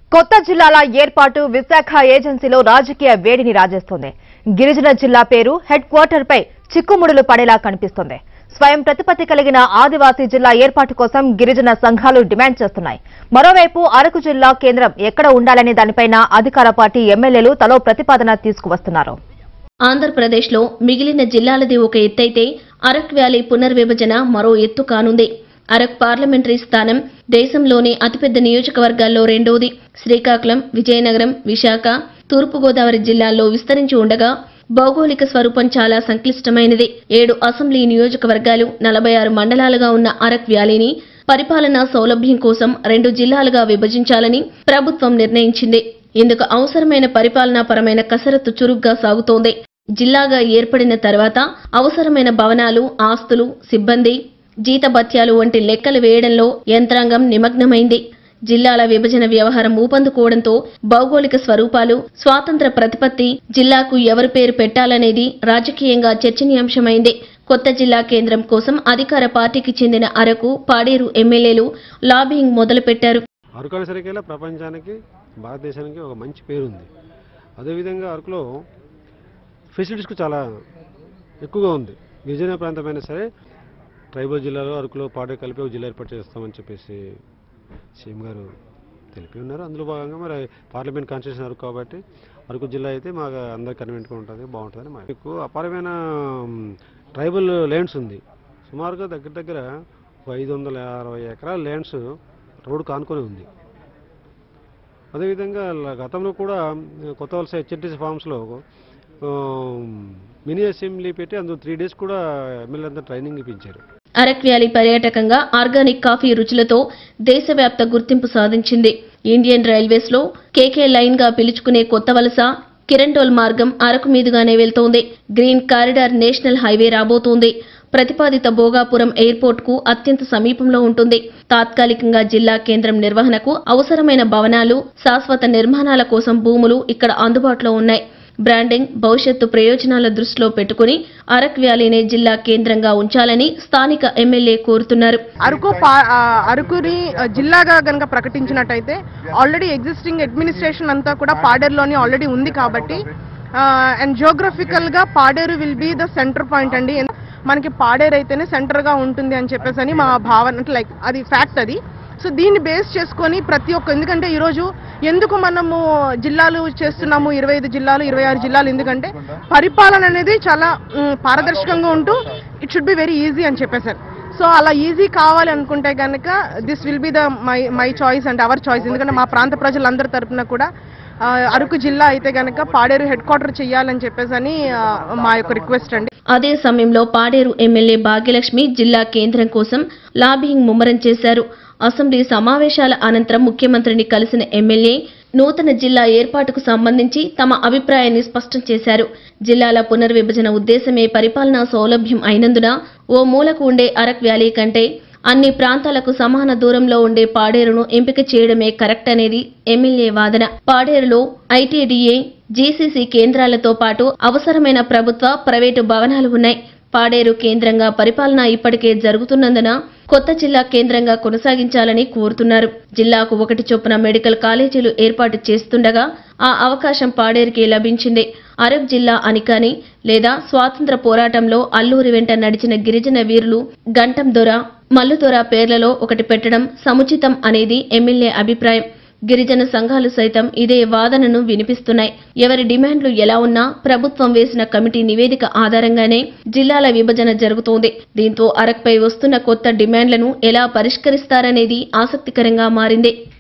కొత్త జిల్లాల ఏర్పాటు విశాఖ ఏజెన్సీలో రాజకీయ వేడిని రాజేస్తోంది గిరిజన జిల్లా పేరు హెడ్ క్వార్టర్ పై చిక్కుముడులు పడేలా కనిపిస్తోంది స్వయం ప్రతిపత్తి కలిగిన ఆదివాసీ జిల్లా ఏర్పాటు కోసం గిరిజన సంఘాలు డిమాండ్ చేస్తున్నాయి మరోవైపు అరకు జిల్లా కేంద్రం ఎక్కడ ఉండాలనే దానిపైన అధికార పార్టీ ఎమ్మెల్యేలు తలో ప్రతిపాదన తీసుకువస్తున్నారు ఆంధ్రప్రదేశ్లో మిగిలిన జిల్లాలది ఒక ఎత్తైతే అరక్ వ్యాలీ పునర్విభజన మరో ఎత్తు కానుంది అరక్ పార్లమెంటరీ స్థానం దేశంలోని అతిపెద్ద నియోజకవర్గాల్లో రెండోది శ్రీకాకుళం విజయనగరం విశాఖ తూర్పుగోదావరి జిల్లాల్లో విస్తరించి ఉండగా భౌగోళిక స్వరూపం చాలా సంక్లిష్టమైనది ఏడు అసెంబ్లీ నియోజకవర్గాలు నలభై ఆరు మండలాలుగా ఉన్న అరక్ వ్యాలీని పరిపాలనా సౌలభ్యం కోసం రెండు జిల్లాలుగా విభజించాలని ప్రభుత్వం నిర్ణయించింది ఇందుకు అవసరమైన పరిపాలనాపరమైన కసరత్తు చురుగ్గా సాగుతోంది జిల్లాగా ఏర్పడిన తర్వాత అవసరమైన భవనాలు ఆస్తులు సిబ్బంది జీతభత్యాలు వంటి లెక్కలు వేయడంలో యంత్రాంగం నిమగ్నమైంది జిల్లాల విభజన వ్యవహారం ఊపందుకోవడంతో భౌగోళిక స్వరూపాలు స్వాతంత్ర ప్రతిపత్తి జిల్లాకు ఎవరి పేరు పెట్టాలనేది రాజకీయంగా చర్చనీయాంశమైంది కొత్త జిల్లా కేంద్రం కోసం అధికార పార్టీకి చెందిన అరకు పాడేరు ఎమ్మెల్యేలు లాబింగ్ మొదలుపెట్టారు అరకు అనేసరికెల్లా ప్రపంచానికి భారతదేశానికి ఒక మంచి పేరు ఉంది అదేవిధంగా అరకులో ఫెసిలిటీస్ కూడా చాలా ఎక్కువగా ఉంది గిరిజన ప్రాంతమైనా సరే ట్రైబల్ జిల్లాలో అరకులో పాడే కలిపి ఒక జిల్లా ఏర్పాటు చేస్తామని చెప్పేసి సీఎం గారు తెలిపి ఉన్నారు అందులో భాగంగా మరి పార్లమెంట్ కాన్స్టిట్యూషన్ అరకు కాబట్టి అరకు జిల్లా అయితే మాకు అందరికి కన్వీనెంట్గా ఉంటుంది బాగుంటుంది మీకు అపారమైన ట్రైబల్ ల్యాండ్స్ ఉంది సుమారుగా దగ్గర దగ్గర ఒక ఐదు వందల అరవై ఎకరాల ల్యాండ్స్ రోడ్డు కానుకొని ఉంది అదేవిధంగా ల- గతంలో కూడా కొత్త వలస హెచ్ఎన్టీసీ ఫార్మ్స్లో మినీ అసెంబ్లీ పెట్టి అందులో త్రీ డేస్ కూడా ఎమ్మెల్యే అంతా ట్రైనింగ్ ఇప్పించారు అరక్ వ్యాలీ పర్యాటకంగా ఆర్గానిక్ కాఫీ రుచులతో దేశవ్యాప్త గుర్తింపు సాధించింది ఇండియన్ రైల్వేస్ లో కేకే లైన్ గా పిలుచుకునే కొత్త వలస కిరండోల్ మార్గం అరకు మీదుగానే వెళ్తోంది గ్రీన్ కారిడార్ నేషనల్ హైవే రాబోతోంది ప్రతిపాదిత భోగాపురం ఎయిర్పోర్ట్ కు అత్యంత సమీపంలో ఉంటుంది తాత్కాలికంగా జిల్లా కేంద్రం నిర్వహణకు అవసరమైన భవనాలు శాశ్వత నిర్మాణాల కోసం భూములు ఇక్కడ అందుబాటులో ఉన్నాయి బ్రాండింగ్ భవిష్యత్తు ప్రయోజనాల దృష్టిలో పెట్టుకుని అరక్ వ్యాలీనే జిల్లా కేంద్రంగా ఉంచాలని స్థానిక ఎమ్మెల్యే కోరుతున్నారు అరకు పా- ఆ, అరకుని ఆ, జిల్లాగా గనక ప్రకటించినట్టయితే ఆల్రెడీ ఎగ్జిస్టింగ్ అడ్మినిస్ట్రేషన్ అంతా కూడా పాడేరులోని ఆల్రెడీ ఉంది కాబట్టి అండ్ జియోగ్రఫికల్ గా Paderu will be the centre point అండి ఎన్- మనకి పాడేరు అయితేనే సెంటర్ గా ఉంటుంది అని చెప్పేసి అని మా భావన అంటే లైక్ అది ఫ్యాక్ట్ అది సో దీన్ని బేస్ చేసుకొని ప్రతి ఒక్క ఎందుకంటే ఈరోజు ఎందుకు మనము జిల్లాలు చేస్తున్నాము ఇరవై ఐదు జిల్లాలు ఇరవై ఆరు జిల్లాలు ఎందుకంటే పరిపాలన అనేది చాలా మ్, పారదర్శకంగా ఉంటూ it should be very easy అని చెప్పేసారు సో అలా ఈజీ కావాలి అనుకుంటే కనుక this will be the my my choice and our choice ఎందుకంటే మా ప్రాంత ప్రజలందరి తరపున కూడా ఆ, అరకు జిల్లా అయితే కనుక పాడేరు హెడ్ క్వార్టర్ చేయాలని చెప్పేసి అని ఆ, మా యొక్క రిక్వెస్ట్ అండి అదే సమయంలో పాడేరు ఎమ్మెల్యే భాగ్యలక్ష్మి జిల్లా కేంద్రం కోసం లాబింగ్ ముమ్మరం చేశారు అసెంబ్లీ సమావేశాల అనంతరం ముఖ్యమంత్రిని కలిసిన ఎమ్మెల్యే నూతన జిల్లా ఏర్పాటుకు సంబంధించి తమ అభిప్రాయాన్ని స్పష్టం చేశారు జిల్లాల పునర్విభజన ఉద్దేశమే పరిపాలనా సౌలభ్యం అయినందున ఓ మూలకు ఉండే అరక్ వ్యాలీ కంటే అన్ని ప్రాంతాలకు సమాన దూరంలో ఉండే పాడేరును ఎంపిక చేయడమే కరెక్ట్ అనేది ఎమ్మెల్యే వాదన పాడేరులో ఐటీడీఏ జీసీసీ కేంద్రాలతో పాటు అవసరమైన ప్రభుత్వ ప్రైవేటు భవనాలు ఉన్నాయి పాడేరు కేంద్రంగా పరిపాలన ఇప్పటికే జరుగుతున్నందున కొత్త జిల్లా కేంద్రంగా కొనసాగించాలని కోరుతున్నారు జిల్లాకు ఒకటి చొప్పున మెడికల్ కాలేజీలు ఏర్పాటు చేస్తుండగా ఆ అవకాశం పాడేరుకి లభించింది అరబ్ జిల్లా అని కానీ లేదా స్వాతంత్ర పోరాటంలో అల్లూరి వెంట నడిచిన గిరిజన వీరులు గంటం దొర మల్లుదొర పేర్లలో ఒకటి పెట్టడం సముచితం అనేది ఎమ్మెల్యే అభిప్రాయం గిరిజన సంఘాలు సైతం ఇదే వాదనను వినిపిస్తున్నాయి ఎవరి డిమాండ్లు ఎలా ఉన్నా ప్రభుత్వం వేసిన కమిటీ నివేదిక ఆధారంగానే జిల్లాల విభజన జరుగుతోంది దీంతో అరక్పై వస్తున్న కొత్త డిమాండ్లను ఎలా పరిష్కరిస్తారనేది ఆసక్తికరంగా మారింది